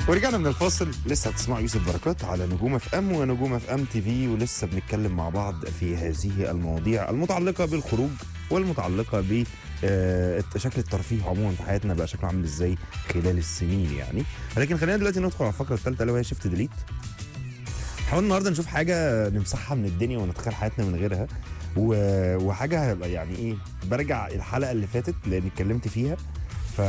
ورجعنا من الفاصل لسه هتسمعوا يوسف بركات على نجوم اف ام ونجوم اف ام تي في ولسه بنتكلم مع بعض في هذه المواضيع المتعلقه بالخروج والمتعلقه ب آه، شكل الترفيه عموما في حياتنا بقى شكله عامل ازاي خلال السنين يعني ولكن خلينا دلوقتي ندخل على الفقره الثالثه اللي هي شيفت ديليت حاول النهارده نشوف حاجه نمسحها من الدنيا ونتخيل حياتنا من غيرها و... وحاجه هيبقى يعني ايه برجع الحلقه اللي فاتت لان اتكلمت فيها ف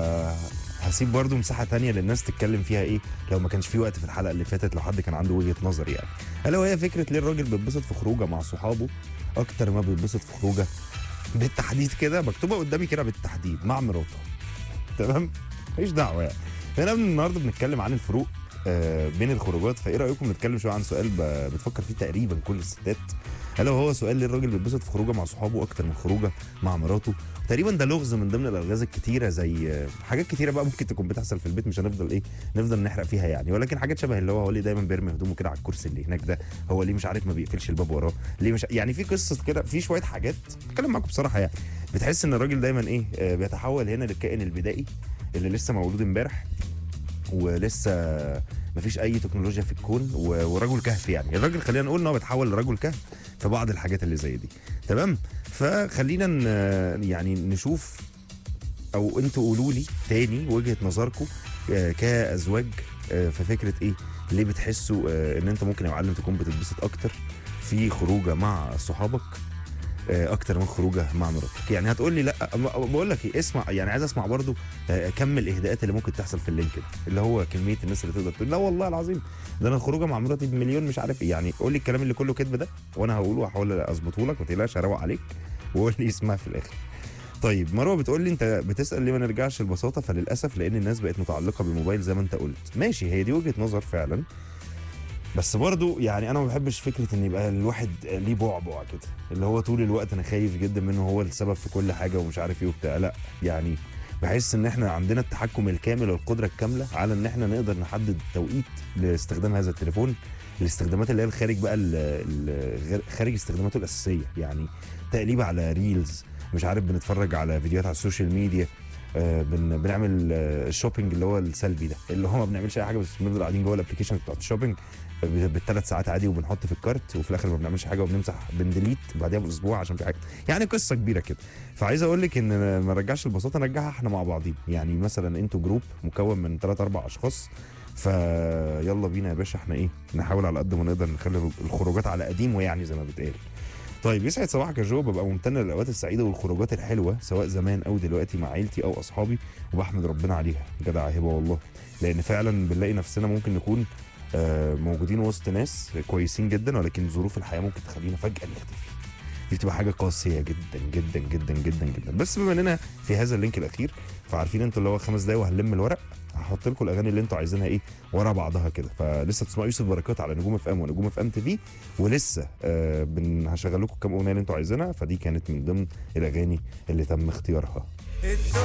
هسيب برضو مساحه تانية للناس تتكلم فيها ايه لو ما كانش في وقت في الحلقه اللي فاتت لو حد كان عنده وجهه نظر يعني الا وهي فكره ليه الراجل بيتبسط في خروجه مع صحابه اكتر ما بيتبسط في خروجه بالتحديد كده مكتوبه قدامي كده بالتحديد مع مراته تمام ماليش دعوه يعني هنا النهارده بنتكلم عن الفروق آه، بين الخروجات فايه رايكم نتكلم شويه عن سؤال ب- بتفكر فيه تقريبا كل الستات الا وهو سؤال ليه الراجل بيتبسط في خروجه مع صحابه اكتر من خروجه مع مراته تقريبا ده لغز من ضمن الالغاز الكتيره زي آه، حاجات كتيره بقى ممكن تكون بتحصل في البيت مش هنفضل ايه نفضل نحرق فيها يعني ولكن حاجات شبه اللي هو هو ليه دايما بيرمي هدومه كده على الكرسي اللي هناك ده هو ليه مش عارف ما بيقفلش الباب وراه ليه مش يعني في قصه كده في شويه حاجات بتكلم معاكم بصراحه يعني بتحس ان الراجل دايما ايه آه، بيتحول هنا للكائن البدائي اللي لسه مولود امبارح ولسه مفيش اي تكنولوجيا في الكون و- ورجل كهف يعني الراجل خلينا نقول ان هو بيتحول لرجل كهف في بعض الحاجات اللي زي دي تمام فخلينا ن- يعني نشوف او انتوا قولوا لي تاني وجهه نظركم آه، كازواج آه، في فكره ايه ليه بتحسوا آه، ان انت ممكن يا معلم تكون بتتبسط اكتر في خروجه مع صحابك آه، اكتر من خروجه مع مراتك يعني هتقول لي لا أما- بقول لك ايه اسمع يعني عايز اسمع برضو آه، كم الاهداءات اللي ممكن تحصل في اللينك ده اللي هو كميه الناس اللي تقدر تقول لا والله العظيم ده انا خروجه مع مراتي بمليون مش عارف ايه يعني قول لي الكلام اللي كله كذب ده وانا هقوله وهحاول اظبطه لك ما تقلقش هروق عليك وقول لي اسمها في الاخر طيب مروه بتقول لي انت بتسال ليه ما نرجعش البساطه فللاسف لان الناس بقت متعلقه بالموبايل زي ما انت قلت ماشي هي دي وجهه نظر فعلا بس برضو يعني انا ما بحبش فكره ان يبقى الواحد ليه بعبع كده اللي هو طول الوقت انا خايف جدا منه هو السبب في كل حاجه ومش عارف ايه وبتاع لا يعني بحس ان احنا عندنا التحكم الكامل والقدره الكامله على ان احنا نقدر نحدد توقيت لاستخدام هذا التليفون الاستخدامات اللي هي الخارج بقى ال- ال- غير- خارج استخداماته الاساسيه يعني تقليب على ريلز مش عارف بنتفرج على فيديوهات على السوشيال ميديا آه، بن بنعمل آه، الشوبينج اللي هو السلبي ده اللي هو ما بنعملش اي حاجه بس بنفضل قاعدين جوه الابلكيشن بتاعت الشوبينج بالثلاث ساعات عادي وبنحط في الكارت وفي الاخر ما بنعملش حاجه وبنمسح بنديليت بعدها باسبوع عشان في حاجه يعني قصه كبيره كده فعايز اقول لك ان ما نرجعش البساطه نرجعها احنا مع بعضين يعني مثلا انتوا جروب مكون من ثلاث اربع اشخاص فيلا بينا يا باشا احنا ايه نحاول على قد ما نقدر نخلي الخروجات على قديم يعني زي ما بتقال طيب يسعد صباحك يا جو ببقى ممتن للاوقات السعيده والخروجات الحلوه سواء زمان او دلوقتي مع عيلتي او اصحابي وبحمد ربنا عليها جدع هبه والله لان فعلا بنلاقي نفسنا ممكن نكون آه، موجودين وسط ناس كويسين جدا ولكن ظروف الحياه ممكن تخلينا فجاه نختفي دي بتبقى حاجه قاسيه جدا جدا جدا جدا جدا بس بما اننا في هذا اللينك الاخير فعارفين انتوا اللي هو خمس دقايق وهنلم الورق هحط لكم الاغاني اللي انتوا عايزينها ايه ورا بعضها كده فلسه بتسمعوا يوسف بركات على نجوم اف ام ونجوم اف ام تي في ولسه آه بن هشغل لكم كام اغنيه اللي انتوا عايزينها فدي كانت من ضمن الاغاني اللي تم اختيارها